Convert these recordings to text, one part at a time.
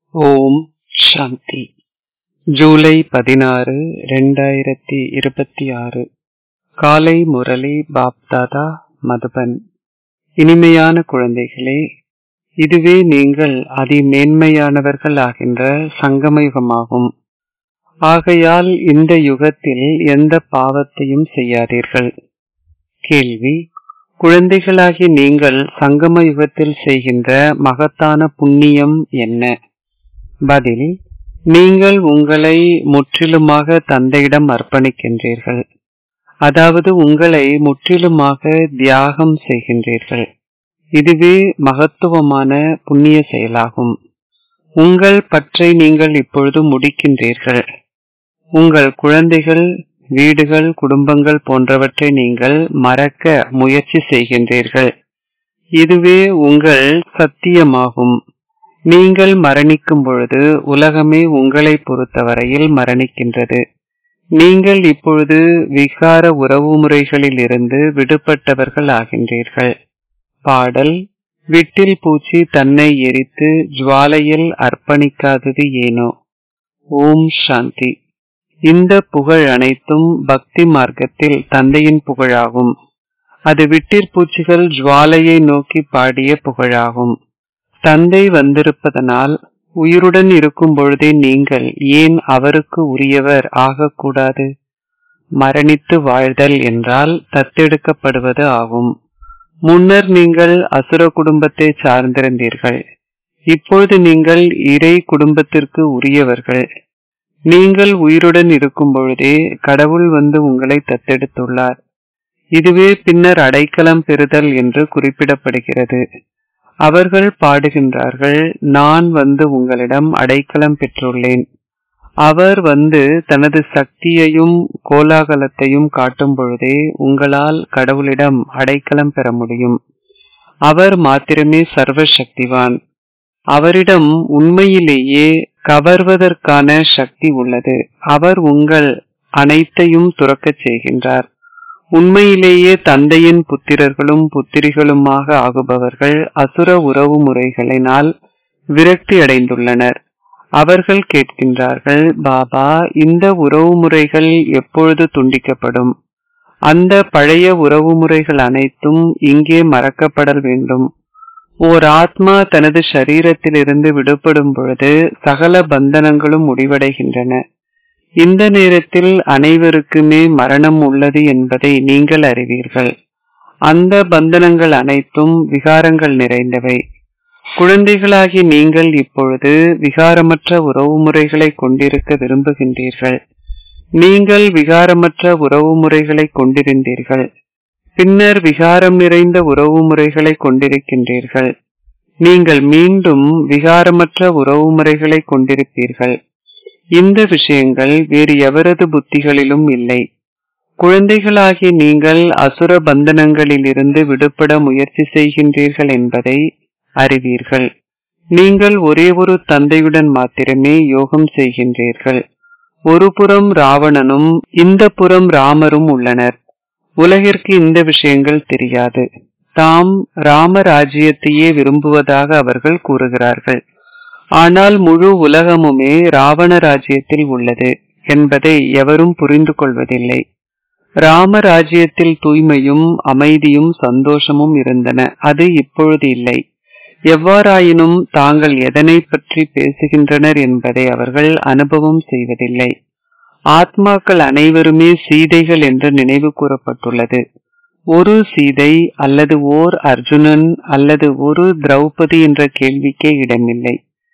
ஓம் சாந்தி ஜூலை பதினாறு ரெண்டாயிரத்தி இருபத்தி ஆறு காலை முரளி பாப்தாதா மதுபன் இனிமையான குழந்தைகளே இதுவே நீங்கள் அதிமேன்மையானவர்கள் ஆகின்ற சங்கம யுகமாகும் ஆகையால் இந்த யுகத்தில் எந்த பாவத்தையும் செய்யாதீர்கள் கேள்வி குழந்தைகளாகி நீங்கள் சங்கம யுகத்தில் செய்கின்ற மகத்தான புண்ணியம் என்ன பதில் நீங்கள் உங்களை முற்றிலுமாக தந்தையிடம் அர்ப்பணிக்கின்றீர்கள் அதாவது உங்களை முற்றிலுமாக தியாகம் செய்கின்றீர்கள் இதுவே மகத்துவமான புண்ணிய செயலாகும் உங்கள் பற்றை நீங்கள் இப்பொழுது முடிக்கின்றீர்கள் உங்கள் குழந்தைகள் வீடுகள் குடும்பங்கள் போன்றவற்றை நீங்கள் மறக்க முயற்சி செய்கின்றீர்கள் இதுவே உங்கள் சத்தியமாகும் நீங்கள் மரணிக்கும் பொழுது உலகமே உங்களை பொறுத்தவரையில் மரணிக்கின்றது நீங்கள் இப்பொழுது விகார உறவு முறைகளில் இருந்து விடுபட்டவர்கள் ஆகின்றீர்கள் பாடல் விட்டில் பூச்சி தன்னை எரித்து ஜுவாலையில் அர்ப்பணிக்காதது ஏனோ ஓம் சாந்தி இந்த புகழ் அனைத்தும் பக்தி மார்க்கத்தில் தந்தையின் புகழாகும் அது விட்டிற்பூச்சிகள் ஜுவாலையை நோக்கி பாடிய புகழாகும் தந்தை வந்திருப்பதனால் உயிருடன் இருக்கும் பொழுதே நீங்கள் ஏன் அவருக்கு உரியவர் ஆகக்கூடாது மரணித்து வாழ்தல் என்றால் தத்தெடுக்கப்படுவது ஆகும் முன்னர் நீங்கள் அசுர குடும்பத்தை சார்ந்திருந்தீர்கள் இப்பொழுது நீங்கள் இறை குடும்பத்திற்கு உரியவர்கள் நீங்கள் உயிருடன் இருக்கும் பொழுதே கடவுள் வந்து உங்களை தத்தெடுத்துள்ளார் இதுவே பின்னர் அடைக்கலம் பெறுதல் என்று குறிப்பிடப்படுகிறது அவர்கள் பாடுகின்றார்கள் நான் வந்து உங்களிடம் அடைக்கலம் பெற்றுள்ளேன் அவர் வந்து தனது சக்தியையும் கோலாகலத்தையும் காட்டும் பொழுதே உங்களால் கடவுளிடம் அடைக்கலம் பெற முடியும் அவர் மாத்திரமே சர்வ சக்திவான் அவரிடம் உண்மையிலேயே கவர்வதற்கான சக்தி உள்ளது அவர் உங்கள் அனைத்தையும் துறக்கச் செய்கின்றார் உண்மையிலேயே தந்தையின் புத்திரர்களும் புத்திரிகளுமாக ஆகுபவர்கள் அசுர உறவு முறைகளினால் விரக்தி அடைந்துள்ளனர் அவர்கள் கேட்கின்றார்கள் பாபா இந்த உறவு முறைகள் எப்பொழுது துண்டிக்கப்படும் அந்த பழைய உறவு முறைகள் அனைத்தும் இங்கே மறக்கப்படல் வேண்டும் ஓர் ஆத்மா தனது சரீரத்திலிருந்து விடுபடும் பொழுது சகல பந்தனங்களும் முடிவடைகின்றன இந்த நேரத்தில் அனைவருக்குமே மரணம் உள்ளது என்பதை நீங்கள் அறிவீர்கள் அந்த பந்தனங்கள் அனைத்தும் விகாரங்கள் நிறைந்தவை குழந்தைகளாகி நீங்கள் இப்பொழுது விகாரமற்ற உறவு முறைகளை கொண்டிருக்க விரும்புகின்றீர்கள் நீங்கள் விகாரமற்ற உறவு முறைகளை கொண்டிருந்தீர்கள் பின்னர் விகாரம் நிறைந்த உறவு முறைகளை கொண்டிருக்கின்றீர்கள் நீங்கள் மீண்டும் விகாரமற்ற உறவு முறைகளை கொண்டிருப்பீர்கள் இந்த விஷயங்கள் வேறு எவரது புத்திகளிலும் இல்லை குழந்தைகளாகி நீங்கள் அசுர பந்தனங்களில் இருந்து விடுபட முயற்சி செய்கின்றீர்கள் என்பதை அறிவீர்கள் நீங்கள் ஒரே ஒரு தந்தையுடன் மாத்திரமே யோகம் செய்கின்றீர்கள் ஒரு புறம் ராவணனும் இந்த புறம் ராமரும் உள்ளனர் உலகிற்கு இந்த விஷயங்கள் தெரியாது தாம் ராம ராஜ்யத்தையே விரும்புவதாக அவர்கள் கூறுகிறார்கள் ஆனால் முழு உலகமுமே ராவண ராஜ்யத்தில் உள்ளது என்பதை எவரும் புரிந்து கொள்வதில்லை ராம ராஜ்யத்தில் தூய்மையும் அமைதியும் சந்தோஷமும் இருந்தன அது இப்பொழுது இல்லை எவ்வாறாயினும் தாங்கள் எதனை பற்றி பேசுகின்றனர் என்பதை அவர்கள் அனுபவம் செய்வதில்லை ஆத்மாக்கள் அனைவருமே சீதைகள் என்று நினைவு கூறப்பட்டுள்ளது ஒரு சீதை அல்லது ஓர் அர்ஜுனன் அல்லது ஒரு திரௌபதி என்ற கேள்விக்கே இடமில்லை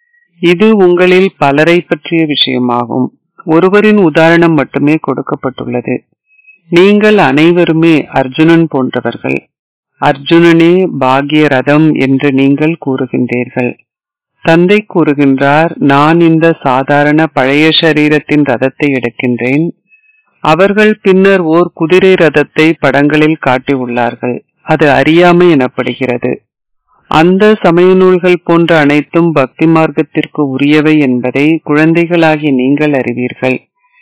இது உங்களில் பலரை பற்றிய விஷயமாகும் ஒருவரின் உதாரணம் மட்டுமே கொடுக்கப்பட்டுள்ளது நீங்கள் அனைவருமே அர்ஜுனன் போன்றவர்கள் அர்ஜுனனே பாகிய ரதம் என்று நீங்கள் கூறுகின்றீர்கள் தந்தை கூறுகின்றார் நான் இந்த சாதாரண பழைய சரீரத்தின் ரதத்தை எடுக்கின்றேன் அவர்கள் பின்னர் ஓர் குதிரை ரதத்தை படங்களில் காட்டியுள்ளார்கள் அது அறியாமை எனப்படுகிறது அந்த சமய நூல்கள் போன்ற அனைத்தும் பக்தி மார்க்கத்திற்கு உரியவை என்பதை குழந்தைகளாகி நீங்கள் அறிவீர்கள்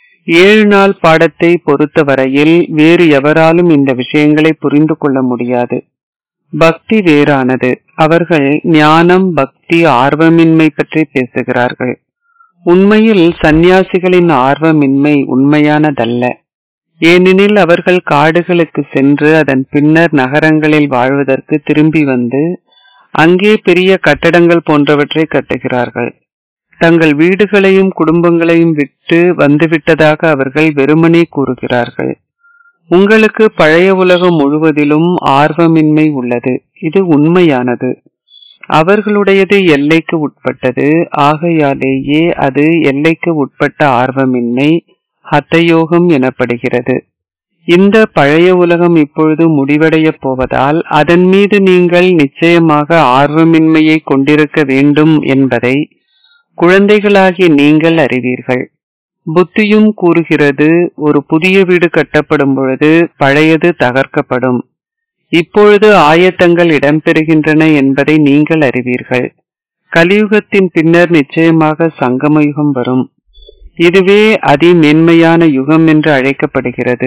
ஏழு நாள் பாடத்தை பொறுத்தவரையில் வேறு எவராலும் இந்த விஷயங்களை புரிந்து கொள்ள முடியாது பக்தி வேறானது அவர்கள் ஞானம் பக்தி ஆர்வமின்மை பற்றி பேசுகிறார்கள் உண்மையில் சந்நியாசிகளின் ஆர்வமின்மை உண்மையானதல்ல ஏனெனில் அவர்கள் காடுகளுக்கு சென்று அதன் பின்னர் நகரங்களில் வாழ்வதற்கு திரும்பி வந்து அங்கே பெரிய கட்டடங்கள் போன்றவற்றை கட்டுகிறார்கள் தங்கள் வீடுகளையும் குடும்பங்களையும் விட்டு வந்துவிட்டதாக அவர்கள் வெறுமனே கூறுகிறார்கள் உங்களுக்கு பழைய உலகம் முழுவதிலும் ஆர்வமின்மை உள்ளது இது உண்மையானது அவர்களுடையது எல்லைக்கு உட்பட்டது ஆகையாலேயே அது எல்லைக்கு உட்பட்ட ஆர்வமின்மை ஹத்தயோகம் எனப்படுகிறது இந்த பழைய உலகம் இப்பொழுது முடிவடைய போவதால் அதன் மீது நீங்கள் நிச்சயமாக ஆர்வமின்மையை கொண்டிருக்க வேண்டும் என்பதை குழந்தைகளாகிய நீங்கள் அறிவீர்கள் புத்தியும் கூறுகிறது ஒரு புதிய வீடு கட்டப்படும் பொழுது பழையது தகர்க்கப்படும் இப்பொழுது ஆயத்தங்கள் இடம்பெறுகின்றன என்பதை நீங்கள் அறிவீர்கள் கலியுகத்தின் பின்னர் நிச்சயமாக சங்கம யுகம் வரும் இதுவே அதி மேன்மையான யுகம் என்று அழைக்கப்படுகிறது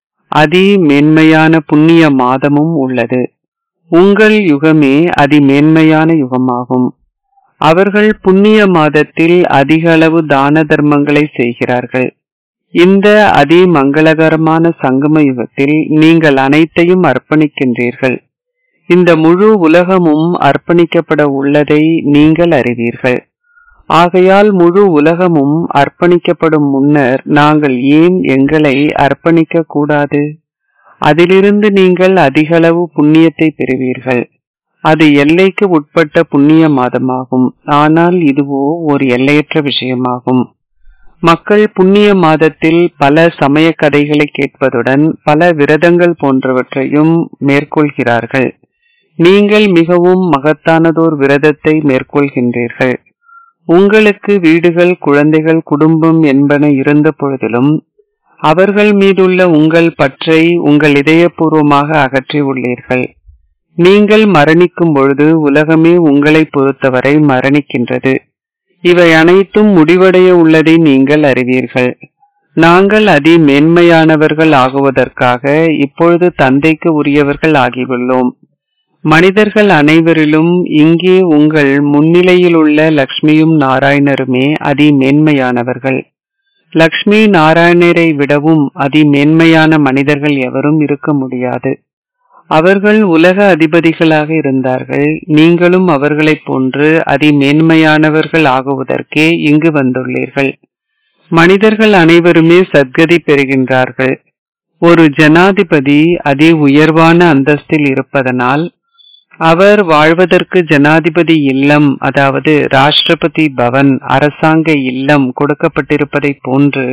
அதி மேன்மையான புண்ணிய மாதமும் உள்ளது உங்கள் யுகமே அதி மேன்மையான யுகமாகும் அவர்கள் புண்ணிய மாதத்தில் அதிக அளவு தான தர்மங்களை செய்கிறார்கள் இந்த அதி மங்களகரமான சங்கம யுகத்தில் நீங்கள் அனைத்தையும் அர்ப்பணிக்கின்றீர்கள் இந்த முழு உலகமும் அர்ப்பணிக்கப்பட உள்ளதை நீங்கள் அறிவீர்கள் ஆகையால் முழு உலகமும் அர்ப்பணிக்கப்படும் முன்னர் நாங்கள் ஏன் எங்களை அர்ப்பணிக்க கூடாது அதிலிருந்து நீங்கள் அதிகளவு புண்ணியத்தை பெறுவீர்கள் அது எல்லைக்கு உட்பட்ட புண்ணிய மாதமாகும் ஆனால் இதுவோ ஒரு எல்லையற்ற விஷயமாகும் மக்கள் புண்ணிய மாதத்தில் பல சமய கதைகளை கேட்பதுடன் பல விரதங்கள் போன்றவற்றையும் மேற்கொள்கிறார்கள் நீங்கள் மிகவும் மகத்தானதோர் விரதத்தை மேற்கொள்கின்றீர்கள் உங்களுக்கு வீடுகள் குழந்தைகள் குடும்பம் என்பன இருந்த பொழுதிலும் அவர்கள் மீதுள்ள உங்கள் பற்றை உங்கள் இதயபூர்வமாக அகற்றி உள்ளீர்கள் நீங்கள் மரணிக்கும் பொழுது உலகமே உங்களை பொறுத்தவரை மரணிக்கின்றது இவை அனைத்தும் முடிவடைய உள்ளதை நீங்கள் அறிவீர்கள் நாங்கள் அதி மேன்மையானவர்கள் ஆகுவதற்காக இப்பொழுது தந்தைக்கு உரியவர்கள் ஆகியுள்ளோம் மனிதர்கள் அனைவரிலும் இங்கே உங்கள் முன்னிலையில் உள்ள லக்ஷ்மியும் நாராயணருமே அதி மேன்மையானவர்கள் லக்ஷ்மி நாராயணரை விடவும் அதி மேன்மையான மனிதர்கள் எவரும் இருக்க முடியாது அவர்கள் உலக அதிபதிகளாக இருந்தார்கள் நீங்களும் அவர்களைப் போன்று அதி மேன்மையானவர்கள் ஆகுவதற்கே இங்கு வந்துள்ளீர்கள் மனிதர்கள் அனைவருமே சத்கதி பெறுகின்றார்கள் ஒரு ஜனாதிபதி அதி உயர்வான அந்தஸ்தில் இருப்பதனால் அவர் வாழ்வதற்கு ஜனாதிபதி இல்லம் அதாவது ராஷ்டிரபதி பவன் அரசாங்க இல்லம் கொடுக்கப்பட்டிருப்பதை போன்று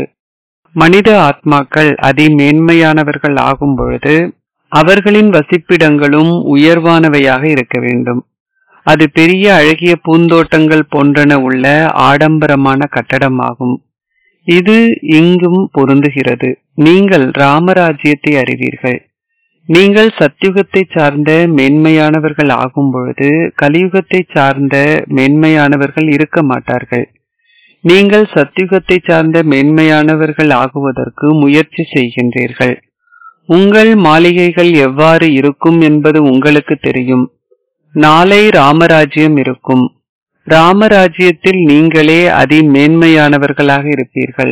மனித ஆத்மாக்கள் அதி மேன்மையானவர்கள் ஆகும் பொழுது அவர்களின் வசிப்பிடங்களும் உயர்வானவையாக இருக்க வேண்டும் அது பெரிய அழகிய பூந்தோட்டங்கள் போன்றன உள்ள ஆடம்பரமான கட்டடமாகும் இது இங்கும் பொருந்துகிறது நீங்கள் ராமராஜ்யத்தை அறிவீர்கள் நீங்கள் சத்யுகத்தை சார்ந்த மேன்மையானவர்கள் ஆகும் பொழுது கலியுகத்தை சார்ந்த மேன்மையானவர்கள் இருக்க மாட்டார்கள் நீங்கள் சத்யுகத்தை சார்ந்த மேன்மையானவர்கள் ஆகுவதற்கு முயற்சி செய்கின்றீர்கள் உங்கள் மாளிகைகள் எவ்வாறு இருக்கும் என்பது உங்களுக்கு தெரியும் நாளை ராமராஜ்யம் இருக்கும் ராமராஜ்யத்தில் நீங்களே அதி மேன்மையானவர்களாக இருப்பீர்கள்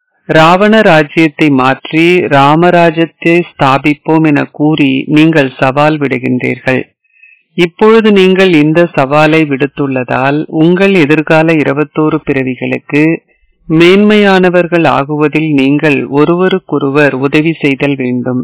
ராவண ராஜ்யத்தை மாற்றி ராமராஜ்யத்தை ஸ்தாபிப்போம் என கூறி நீங்கள் சவால் விடுகின்றீர்கள் இப்பொழுது நீங்கள் இந்த சவாலை விடுத்துள்ளதால் உங்கள் எதிர்கால இருபத்தோரு பிறவிகளுக்கு மேன்மையானவர்கள் ஆகுவதில் நீங்கள் ஒருவருக்கொருவர் உதவி செய்தல் வேண்டும்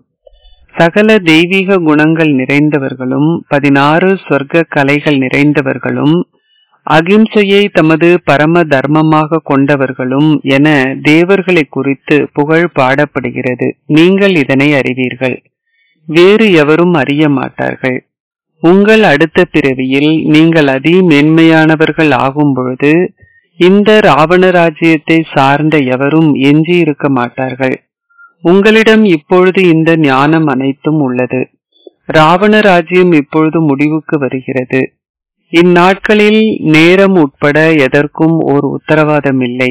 சகல தெய்வீக குணங்கள் நிறைந்தவர்களும் பதினாறு சொர்க்க கலைகள் நிறைந்தவர்களும் அகிம்சையை தமது பரம தர்மமாக கொண்டவர்களும் என தேவர்களை குறித்து புகழ் பாடப்படுகிறது நீங்கள் இதனை அறிவீர்கள் வேறு எவரும் அறிய மாட்டார்கள் உங்கள் அடுத்த பிறவியில் நீங்கள் அதி மேன்மையானவர்கள் ஆகும் பொழுது இந்த ராவண ராஜ்யத்தை சார்ந்த எவரும் எஞ்சி இருக்க மாட்டார்கள் உங்களிடம் இப்பொழுது இந்த ஞானம் அனைத்தும் உள்ளது ராவண ராஜ்யம் இப்பொழுது முடிவுக்கு வருகிறது இந்நாட்களில் நேரம் உட்பட எதற்கும் ஓர் உத்தரவாதம் இல்லை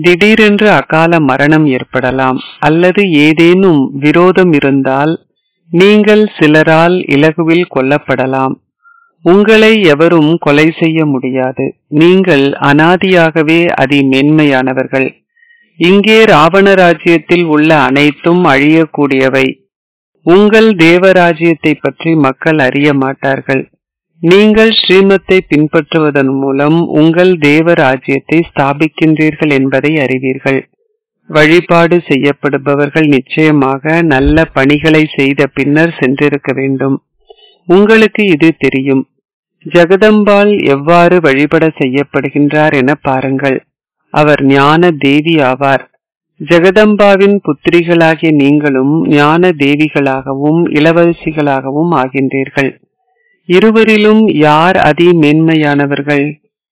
திடீரென்று அகால மரணம் ஏற்படலாம் அல்லது ஏதேனும் விரோதம் இருந்தால் நீங்கள் சிலரால் இலகுவில் கொல்லப்படலாம் உங்களை எவரும் கொலை செய்ய முடியாது நீங்கள் அனாதியாகவே அதிமென்மையானவர்கள் இங்கே ராவண ராஜ்யத்தில் உள்ள அனைத்தும் அழியக்கூடியவை உங்கள் தேவராஜ்யத்தை பற்றி மக்கள் அறிய மாட்டார்கள் நீங்கள் ஸ்ரீமத்தை பின்பற்றுவதன் மூலம் உங்கள் தேவராஜ்யத்தை ஸ்தாபிக்கின்றீர்கள் என்பதை அறிவீர்கள் வழிபாடு செய்யப்படுபவர்கள் நிச்சயமாக நல்ல பணிகளை செய்த பின்னர் சென்றிருக்க வேண்டும் உங்களுக்கு இது தெரியும் ஜெகதம்பாள் எவ்வாறு வழிபட செய்யப்படுகின்றார் என பாருங்கள் அவர் ஞான தேவி ஆவார் ஜெகதம்பாவின் புத்திரிகளாகிய நீங்களும் ஞான தேவிகளாகவும் இளவரசிகளாகவும் ஆகின்றீர்கள் இருவரிலும் யார் அதி மேன்மையானவர்கள்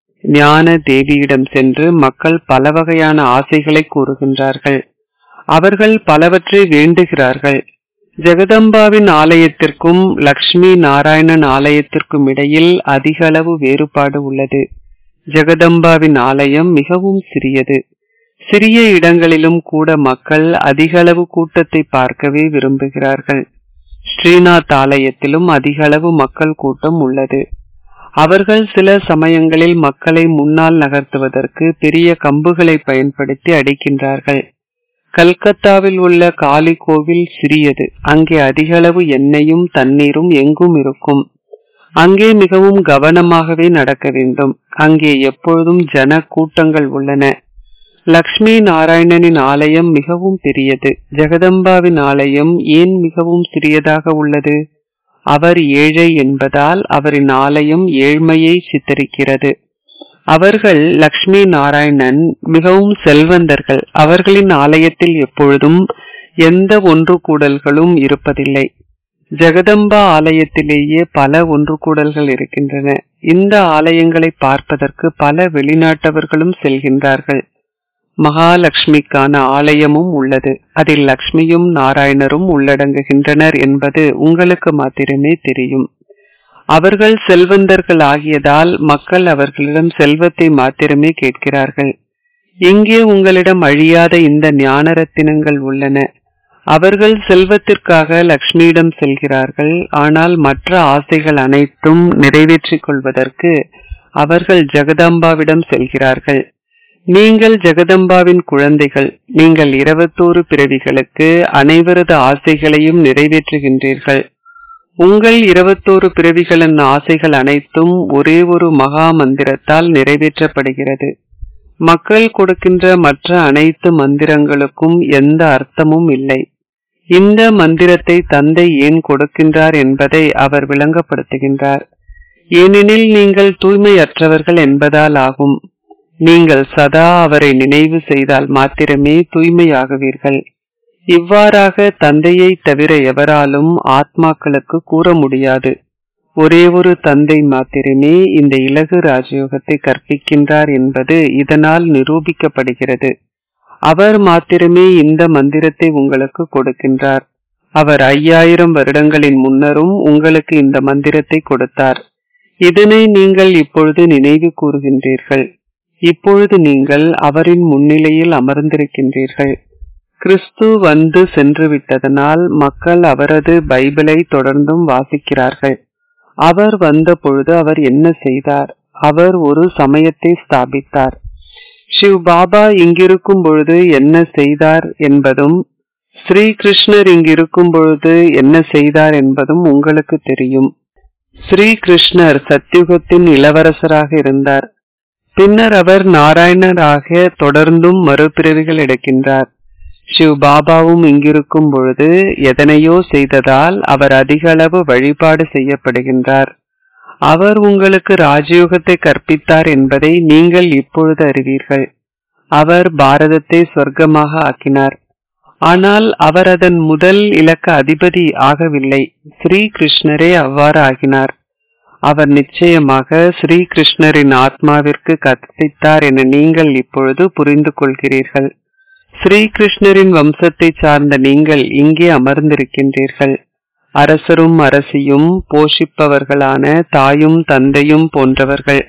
ஞான தேவியிடம் சென்று மக்கள் பல வகையான ஆசைகளை கூறுகின்றார்கள் அவர்கள் பலவற்றை வேண்டுகிறார்கள் ஜெகதம்பாவின் ஆலயத்திற்கும் லக்ஷ்மி நாராயணன் ஆலயத்திற்கும் இடையில் அதிக அளவு வேறுபாடு உள்ளது ஜெகதம்பாவின் ஆலயம் மிகவும் சிறியது சிறிய இடங்களிலும் கூட மக்கள் அதிக அளவு கூட்டத்தை பார்க்கவே விரும்புகிறார்கள் ஸ்ரீநாத் ஆலயத்திலும் அதிக அளவு மக்கள் கூட்டம் உள்ளது அவர்கள் சில சமயங்களில் மக்களை முன்னால் நகர்த்துவதற்கு பெரிய கம்புகளை பயன்படுத்தி அடிக்கின்றார்கள் கல்கத்தாவில் உள்ள காளி கோவில் சிறியது அங்கே அதிக அளவு எண்ணெயும் தண்ணீரும் எங்கும் இருக்கும் அங்கே மிகவும் கவனமாகவே நடக்க வேண்டும் அங்கே எப்பொழுதும் ஜன கூட்டங்கள் உள்ளன லக்ஷ்மி நாராயணனின் ஆலயம் மிகவும் பெரியது ஜெகதம்பாவின் ஆலயம் ஏன் மிகவும் சிறியதாக உள்ளது அவர் ஏழை என்பதால் அவரின் ஆலயம் ஏழ்மையை சித்தரிக்கிறது அவர்கள் லக்ஷ்மி நாராயணன் மிகவும் செல்வந்தர்கள் அவர்களின் ஆலயத்தில் எப்பொழுதும் எந்த ஒன்று கூடல்களும் இருப்பதில்லை ஜெகதம்பா ஆலயத்திலேயே பல ஒன்று கூடல்கள் இருக்கின்றன இந்த ஆலயங்களை பார்ப்பதற்கு பல வெளிநாட்டவர்களும் செல்கின்றார்கள் மகாலட்சுமிக்கான ஆலயமும் உள்ளது அதில் லக்ஷ்மியும் நாராயணரும் உள்ளடங்குகின்றனர் என்பது உங்களுக்கு மாத்திரமே தெரியும் அவர்கள் செல்வந்தர்கள் ஆகியதால் மக்கள் அவர்களிடம் செல்வத்தை மாத்திரமே கேட்கிறார்கள் இங்கே உங்களிடம் அழியாத இந்த ஞான ரத்தினங்கள் உள்ளன அவர்கள் செல்வத்திற்காக லக்ஷ்மியிடம் செல்கிறார்கள் ஆனால் மற்ற ஆசைகள் அனைத்தும் நிறைவேற்றிக் கொள்வதற்கு அவர்கள் ஜெகதாம்பாவிடம் செல்கிறார்கள் நீங்கள் ஜெகதம்பாவின் குழந்தைகள் நீங்கள் இருபத்தோரு பிறவிகளுக்கு அனைவரது ஆசைகளையும் நிறைவேற்றுகின்றீர்கள் உங்கள் இருபத்தோரு பிறவிகளின் ஆசைகள் அனைத்தும் ஒரே ஒரு மகா மந்திரத்தால் நிறைவேற்றப்படுகிறது மக்கள் கொடுக்கின்ற மற்ற அனைத்து மந்திரங்களுக்கும் எந்த அர்த்தமும் இல்லை இந்த மந்திரத்தை தந்தை ஏன் கொடுக்கின்றார் என்பதை அவர் விளங்கப்படுத்துகின்றார் ஏனெனில் நீங்கள் தூய்மையற்றவர்கள் என்பதால் ஆகும் நீங்கள் சதா அவரை நினைவு செய்தால் மாத்திரமே தூய்மையாகுவீர்கள் இவ்வாறாக தந்தையை தவிர எவராலும் ஆத்மாக்களுக்கு கூற முடியாது ஒரே ஒரு தந்தை மாத்திரமே இந்த இலகு ராஜயோகத்தை கற்பிக்கின்றார் என்பது இதனால் நிரூபிக்கப்படுகிறது அவர் மாத்திரமே இந்த மந்திரத்தை உங்களுக்கு கொடுக்கின்றார் அவர் ஐயாயிரம் வருடங்களின் முன்னரும் உங்களுக்கு இந்த மந்திரத்தை கொடுத்தார் இதனை நீங்கள் இப்பொழுது நினைவு கூறுகின்றீர்கள் இப்பொழுது நீங்கள் அவரின் முன்னிலையில் அமர்ந்திருக்கின்றீர்கள் கிறிஸ்து வந்து சென்று விட்டதனால் மக்கள் அவரது பைபிளை தொடர்ந்தும் வாசிக்கிறார்கள் அவர் வந்த பொழுது அவர் என்ன செய்தார் அவர் ஒரு சமயத்தை ஸ்தாபித்தார் சிவ் பாபா இங்கிருக்கும் பொழுது என்ன செய்தார் என்பதும் ஸ்ரீ கிருஷ்ணர் இங்கிருக்கும் பொழுது என்ன செய்தார் என்பதும் உங்களுக்கு தெரியும் ஸ்ரீ கிருஷ்ணர் சத்யுகத்தின் இளவரசராக இருந்தார் பின்னர் அவர் நாராயணராக தொடர்ந்தும் மறுபிறவிகள் எடுக்கின்றார் சிவ் பாபாவும் இங்கிருக்கும் பொழுது எதனையோ செய்ததால் அவர் அதிக அளவு வழிபாடு செய்யப்படுகின்றார் அவர் உங்களுக்கு ராஜயோகத்தை கற்பித்தார் என்பதை நீங்கள் இப்பொழுது அறிவீர்கள் அவர் பாரதத்தை சொர்க்கமாக ஆக்கினார் ஆனால் அவர் அதன் முதல் இலக்க அதிபதி ஆகவில்லை ஸ்ரீ கிருஷ்ணரே அவ்வாறு ஆகினார் அவர் நிச்சயமாக ஸ்ரீ கிருஷ்ணரின் ஆத்மாவிற்கு கற்பித்தார் என நீங்கள் இப்பொழுது புரிந்து கொள்கிறீர்கள் ஸ்ரீ கிருஷ்ணரின் வம்சத்தை சார்ந்த நீங்கள் இங்கே அமர்ந்திருக்கின்றீர்கள் அரசரும் அரசியும் போஷிப்பவர்களான தாயும் தந்தையும் போன்றவர்கள்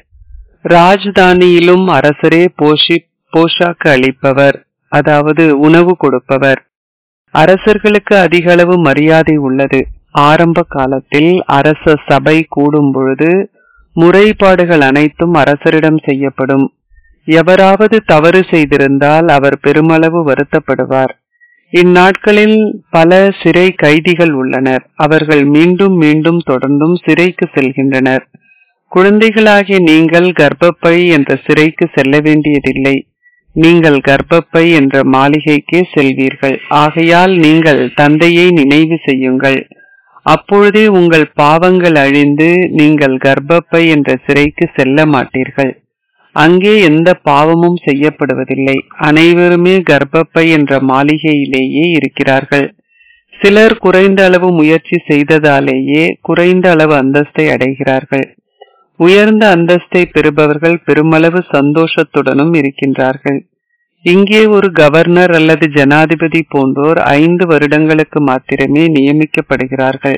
ராஜதானியிலும் அரசரே போஷி போஷாக்கு அளிப்பவர் அதாவது உணவு கொடுப்பவர் அரசர்களுக்கு அதிக அளவு மரியாதை உள்ளது ஆரம்ப காலத்தில் அரச சபை கூடும் பொழுது முறைப்பாடுகள் அனைத்தும் அரசரிடம் செய்யப்படும் எவராவது தவறு செய்திருந்தால் அவர் பெருமளவு வருத்தப்படுவார் இந்நாட்களில் பல சிறை கைதிகள் உள்ளனர் அவர்கள் மீண்டும் மீண்டும் தொடர்ந்தும் சிறைக்கு செல்கின்றனர் குழந்தைகளாகிய நீங்கள் கர்ப்பப்பை என்ற சிறைக்கு செல்ல வேண்டியதில்லை நீங்கள் கர்ப்பப்பை என்ற மாளிகைக்கே செல்வீர்கள் ஆகையால் நீங்கள் தந்தையை நினைவு செய்யுங்கள் அப்பொழுதே உங்கள் பாவங்கள் அழிந்து நீங்கள் கர்ப்பப்பை என்ற சிறைக்கு செல்ல மாட்டீர்கள் அங்கே எந்த பாவமும் செய்யப்படுவதில்லை அனைவருமே கர்ப்பப்பை என்ற மாளிகையிலேயே இருக்கிறார்கள் சிலர் குறைந்த அளவு முயற்சி செய்ததாலேயே குறைந்த அளவு அந்தஸ்தை அடைகிறார்கள் உயர்ந்த அந்தஸ்தை பெறுபவர்கள் பெருமளவு சந்தோஷத்துடனும் இருக்கின்றார்கள் இங்கே ஒரு கவர்னர் அல்லது ஜனாதிபதி போன்றோர் ஐந்து வருடங்களுக்கு மாத்திரமே நியமிக்கப்படுகிறார்கள்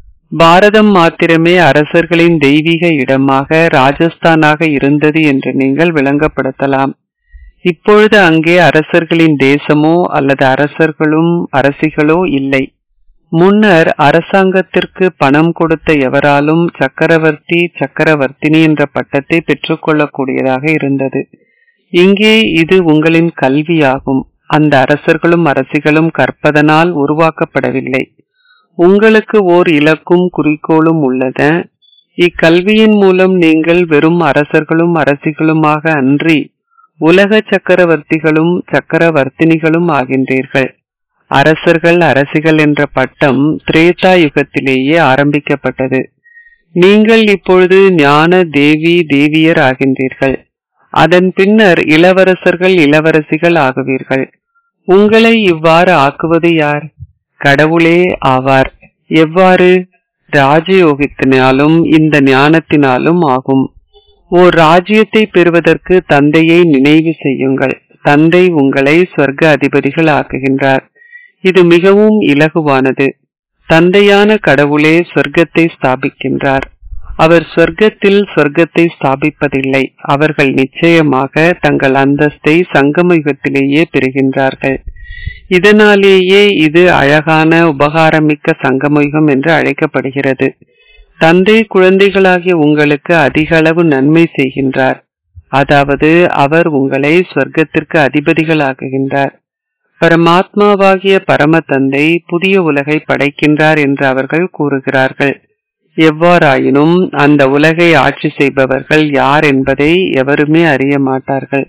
பாரதம் மாத்திரமே அரசர்களின் தெய்வீக இடமாக ராஜஸ்தானாக இருந்தது என்று நீங்கள் விளங்கப்படுத்தலாம் இப்பொழுது அங்கே அரசர்களின் தேசமோ அல்லது அரசர்களும் அரசிகளோ இல்லை முன்னர் அரசாங்கத்திற்கு பணம் கொடுத்த எவராலும் சக்கரவர்த்தி சக்கரவர்த்தினி என்ற பட்டத்தை பெற்றுக்கொள்ளக்கூடியதாக இருந்தது இங்கே இது உங்களின் கல்வியாகும் அந்த அரசர்களும் அரசிகளும் கற்பதனால் உருவாக்கப்படவில்லை உங்களுக்கு ஓர் இலக்கும் குறிக்கோளும் உள்ளத இக்கல்வியின் மூலம் நீங்கள் வெறும் அரசர்களும் அரசிகளுமாக அன்றி உலக சக்கரவர்த்திகளும் சக்கரவர்த்தினிகளும் ஆகின்றீர்கள் அரசர்கள் அரசிகள் என்ற பட்டம் திரேதா யுகத்திலேயே ஆரம்பிக்கப்பட்டது நீங்கள் இப்பொழுது ஞான தேவி தேவியர் ஆகின்றீர்கள் அதன் பின்னர் இளவரசர்கள் இளவரசிகள் ஆகுவீர்கள் உங்களை இவ்வாறு ஆக்குவது யார் கடவுளே ஆவார் எவ்வாறு ராஜயோகத்தினாலும் இந்த ஞானத்தினாலும் ஆகும் ஓர் ராஜ்யத்தை பெறுவதற்கு தந்தையை நினைவு செய்யுங்கள் தந்தை உங்களை சொர்க்க அதிபதிகள் ஆக்குகின்றார் இது மிகவும் இலகுவானது தந்தையான கடவுளே சொர்க்கத்தை ஸ்தாபிக்கின்றார் அவர் சொர்க்கத்தில் சொர்க்கத்தை ஸ்தாபிப்பதில்லை அவர்கள் நிச்சயமாக தங்கள் அந்தஸ்தை சங்கம யுகத்திலேயே பெறுகின்றார்கள் இதனாலேயே இது அழகான உபகாரமிக்க சங்கமயுகம் என்று அழைக்கப்படுகிறது தந்தை குழந்தைகளாகிய உங்களுக்கு அதிக அளவு நன்மை செய்கின்றார் அதாவது அவர் உங்களை சொர்க்கத்திற்கு அதிபதிகளாக்குகின்றார் பரமாத்மாவாகிய பரம தந்தை புதிய உலகை படைக்கின்றார் என்று அவர்கள் கூறுகிறார்கள் எவ்வாறாயினும் அந்த உலகை ஆட்சி செய்பவர்கள் யார் என்பதை எவருமே அறிய மாட்டார்கள்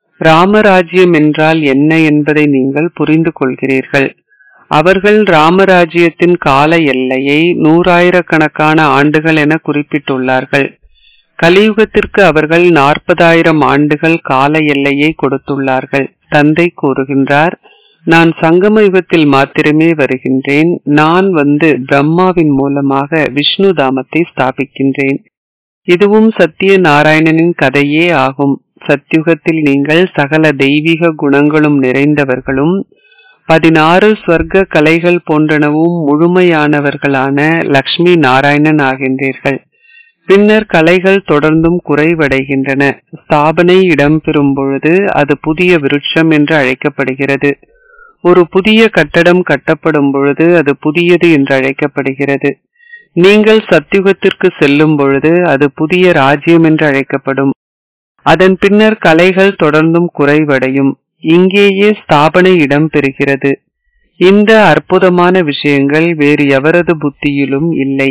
ராமராஜ்யம் என்றால் என்ன என்பதை நீங்கள் புரிந்து கொள்கிறீர்கள் அவர்கள் ராமராஜ்யத்தின் கால எல்லையை நூறாயிரக்கணக்கான ஆண்டுகள் என குறிப்பிட்டுள்ளார்கள் கலியுகத்திற்கு அவர்கள் நாற்பதாயிரம் ஆண்டுகள் கால எல்லையை கொடுத்துள்ளார்கள் தந்தை கூறுகின்றார் நான் சங்கம யுகத்தில் மாத்திரமே வருகின்றேன் நான் வந்து பிரம்மாவின் மூலமாக விஷ்ணு தாமத்தை ஸ்தாபிக்கின்றேன் இதுவும் சத்திய நாராயணனின் கதையே ஆகும் சத்யுகத்தில் நீங்கள் சகல தெய்வீக குணங்களும் நிறைந்தவர்களும் பதினாறு ஸ்வர்க்க கலைகள் போன்றனவும் முழுமையானவர்களான லக்ஷ்மி நாராயணன் ஆகின்றீர்கள் பின்னர் கலைகள் தொடர்ந்தும் குறைவடைகின்றன ஸ்தாபனை இடம்பெறும் பொழுது அது புதிய விருட்சம் என்று அழைக்கப்படுகிறது ஒரு புதிய கட்டடம் கட்டப்படும் பொழுது அது புதியது என்று அழைக்கப்படுகிறது நீங்கள் சத்தியுகத்திற்கு செல்லும் பொழுது அது புதிய ராஜ்யம் என்று அழைக்கப்படும் அதன் பின்னர் கலைகள் தொடர்ந்தும் குறைவடையும் இங்கேயே ஸ்தாபனை இடம்பெறுகிறது இந்த அற்புதமான விஷயங்கள் வேறு எவரது புத்தியிலும் இல்லை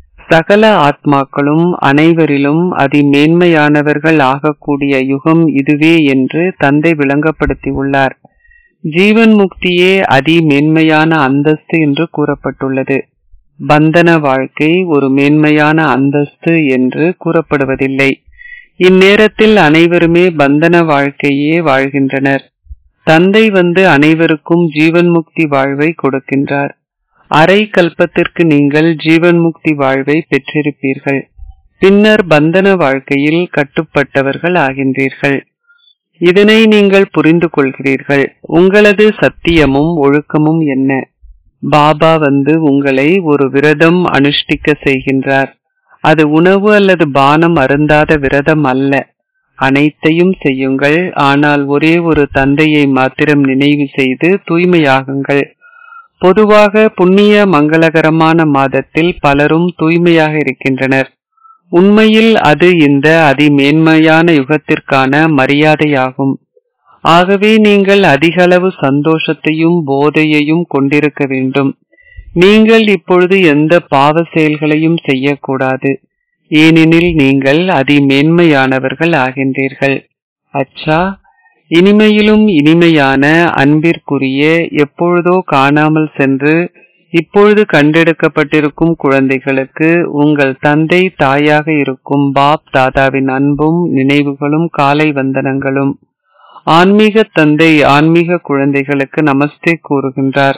சகல ஆத்மாக்களும் அனைவரிலும் அதிமேன்மையானவர்கள் ஆகக்கூடிய யுகம் இதுவே என்று தந்தை விளங்கப்படுத்தியுள்ளார் ஜீவன் முக்தியே அதிமேன்மையான அந்தஸ்து என்று கூறப்பட்டுள்ளது பந்தன வாழ்க்கை ஒரு மேன்மையான அந்தஸ்து என்று கூறப்படுவதில்லை இந்நேரத்தில் அனைவருமே பந்தன வாழ்க்கையே வாழ்கின்றனர் தந்தை வந்து அனைவருக்கும் ஜீவன் முக்தி வாழ்வை கொடுக்கின்றார் அரை கல்பத்திற்கு நீங்கள் ஜீவன் முக்தி வாழ்வை பெற்றிருப்பீர்கள் பின்னர் பந்தன வாழ்க்கையில் கட்டுப்பட்டவர்கள் ஆகின்றீர்கள் இதனை நீங்கள் புரிந்து கொள்கிறீர்கள் உங்களது சத்தியமும் ஒழுக்கமும் என்ன பாபா வந்து உங்களை ஒரு விரதம் அனுஷ்டிக்க செய்கின்றார் அது உணவு அல்லது பானம் அருந்தாத விரதம் அல்ல அனைத்தையும் செய்யுங்கள் ஆனால் ஒரே ஒரு தந்தையை மாத்திரம் நினைவு செய்து தூய்மையாகுங்கள் பொதுவாக புண்ணிய மங்களகரமான மாதத்தில் பலரும் தூய்மையாக இருக்கின்றனர் உண்மையில் அது இந்த அதிமேன்மையான யுகத்திற்கான மரியாதையாகும் ஆகவே நீங்கள் அதிகளவு சந்தோஷத்தையும் போதையையும் கொண்டிருக்க வேண்டும் நீங்கள் இப்பொழுது எந்த பாவ செயல்களையும் செய்யக்கூடாது ஏனெனில் நீங்கள் அதிமேன்மையானவர்கள் ஆகின்றீர்கள் அச்சா இனிமையிலும் இனிமையான அன்பிற்குரிய எப்பொழுதோ காணாமல் சென்று இப்பொழுது கண்டெடுக்கப்பட்டிருக்கும் குழந்தைகளுக்கு உங்கள் தந்தை தாயாக இருக்கும் பாப் தாதாவின் அன்பும் நினைவுகளும் காலை வந்தனங்களும் ஆன்மீக தந்தை ஆன்மீக குழந்தைகளுக்கு நமஸ்தே கூறுகின்றார்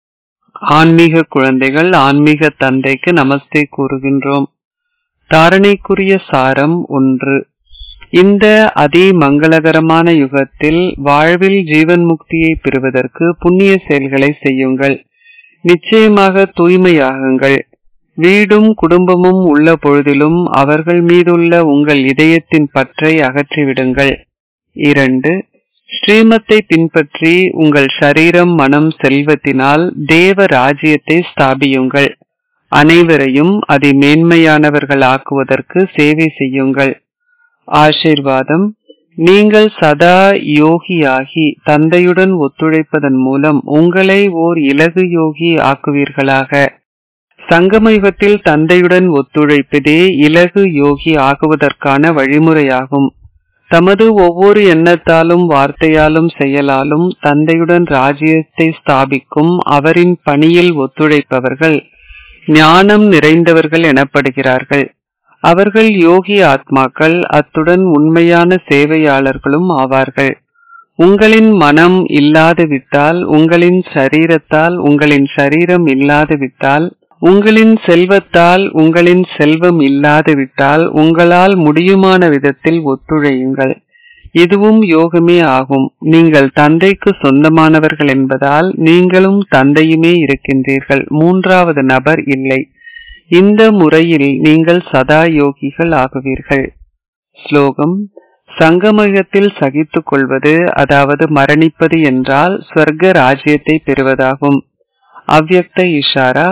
ஆன்மீக குழந்தைகள் ஆன்மீக தந்தைக்கு நமஸ்தே கூறுகின்றோம் தாரணைக்குரிய சாரம் ஒன்று இந்த அதி மங்களகரமான யுகத்தில் வாழ்வில் ஜீவன் முக்தியை பெறுவதற்கு புண்ணிய செயல்களை செய்யுங்கள் நிச்சயமாக தூய்மையாகுங்கள் வீடும் குடும்பமும் உள்ள பொழுதிலும் அவர்கள் மீதுள்ள உங்கள் இதயத்தின் பற்றை அகற்றிவிடுங்கள் இரண்டு ஸ்ரீமத்தை பின்பற்றி உங்கள் சரீரம் மனம் செல்வத்தினால் தேவ ராஜ்யத்தை ஸ்தாபியுங்கள் அனைவரையும் அதி மேன்மையானவர்கள் ஆக்குவதற்கு சேவை செய்யுங்கள் ஆசிர்வாதம் நீங்கள் சதா யோகியாகி தந்தையுடன் ஒத்துழைப்பதன் மூலம் உங்களை ஓர் இலகு யோகி ஆக்குவீர்களாக சங்கமயுகத்தில் தந்தையுடன் ஒத்துழைப்பதே இலகு யோகி ஆகுவதற்கான வழிமுறையாகும் தமது ஒவ்வொரு எண்ணத்தாலும் வார்த்தையாலும் செயலாலும் தந்தையுடன் ராஜ்யத்தை ஸ்தாபிக்கும் அவரின் பணியில் ஒத்துழைப்பவர்கள் ஞானம் நிறைந்தவர்கள் எனப்படுகிறார்கள் அவர்கள் யோகி ஆத்மாக்கள் அத்துடன் உண்மையான சேவையாளர்களும் ஆவார்கள் உங்களின் மனம் இல்லாது விட்டால் உங்களின் சரீரத்தால் உங்களின் சரீரம் இல்லாது விட்டால் உங்களின் செல்வத்தால் உங்களின் செல்வம் இல்லாது விட்டால் உங்களால் முடியுமான விதத்தில் ஒத்துழையுங்கள் இதுவும் யோகமே ஆகும் நீங்கள் தந்தைக்கு சொந்தமானவர்கள் என்பதால் நீங்களும் தந்தையுமே இருக்கின்றீர்கள் மூன்றாவது நபர் இல்லை இந்த முறையில் நீங்கள் சதா யோகிகள் ஆகுவீர்கள் ஸ்லோகம் சங்கமயத்தில் சகித்துக் கொள்வது அதாவது மரணிப்பது என்றால் ஸ்வர்க்க ராஜ்யத்தை பெறுவதாகும் அவ்யக்த இஷாரா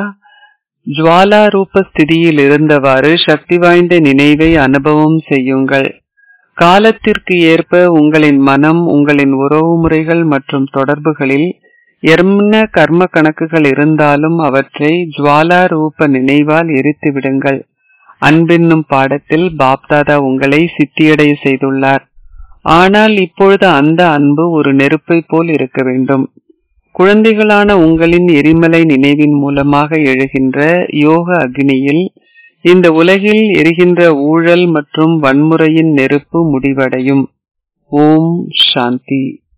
ஜுவாலா ரூப ஸ்திதியில் இருந்தவாறு சக்தி வாய்ந்த நினைவை அனுபவம் செய்யுங்கள் காலத்திற்கு ஏற்ப உங்களின் மனம் உங்களின் உறவுமுறைகள் மற்றும் தொடர்புகளில் என்ன கர்ம கணக்குகள் இருந்தாலும் அவற்றை ஜுவாலா ரூப நினைவால் எரித்து விடுங்கள் அன்பென்னும் பாடத்தில் பாப்தாதா உங்களை சித்தியடைய செய்துள்ளார் ஆனால் இப்பொழுது அந்த அன்பு ஒரு நெருப்பை போல் இருக்க வேண்டும் குழந்தைகளான உங்களின் எரிமலை நினைவின் மூலமாக எழுகின்ற யோக அக்னியில் இந்த உலகில் எரிகின்ற ஊழல் மற்றும் வன்முறையின் நெருப்பு முடிவடையும் ஓம் சாந்தி